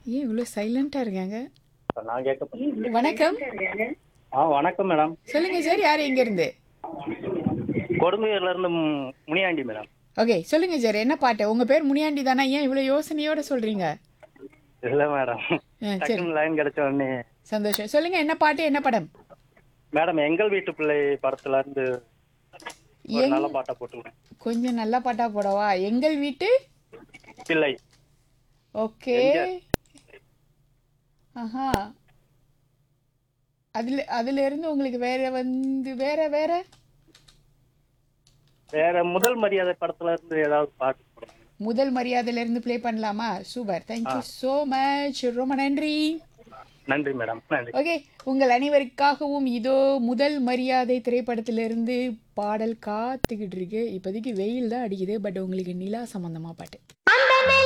ஏன் இவ்வளோ சைலண்டா இருக்காங்க நான் கேட்க போறேன். வணக்கம் ஆ வணக்கம் மேடம் சொல்லுங்க சார் யார் எங்க இருந்து கொடுங்கையூர்ல இருந்து மு- முனியாண்டி மேடம் ஓகே சொல்லுங்க சார் என்ன பாட்டு உங்க பேர் முனியாண்டி தானா ஏன் இவ்வளோ யோசனையோட சொல்றீங்க இல்ல மேடம் ஆ, சரி டக்குனு லைன் கிடைச்ச உடனே சந்தோஷம் சொல்லுங்க என்ன பாட்டு என்ன படம் மேடம் எங்கள் வீட்டு பிள்ளை படத்துல இருந்து ஒரு எங்- நல்ல பாட்டை போட்டு கொஞ்சம் நல்ல பாட்டா போடவா எங்கள் வீட்டு பிள்ளை ஓகே ஆஹா அதுல அதுல இருந்து உங்களுக்கு வேற வந்து வேற வேற வேற முதல் மரியாதை படத்துல இருந்து ஏதாவது பாட்டு போடுங்க முதல் மரியாதையில இருந்து ப்ளே பண்ணலாமா சூப்பர் தேங்க்யூ ஸோ மச் ரொம்ப நன்றி நன்றி மேடம் நன்றி ஓகே உங்கள் அனைவருக்காகவும் இதோ முதல் மரியாதை திரைப்படத்திலிருந்து பாடல் காத்துக்கிட்டு இருக்கு இப்போதைக்கு வெயில் தான் அடிக்குது பட் உங்களுக்கு நிலா சம்பந்தமா பாட்டு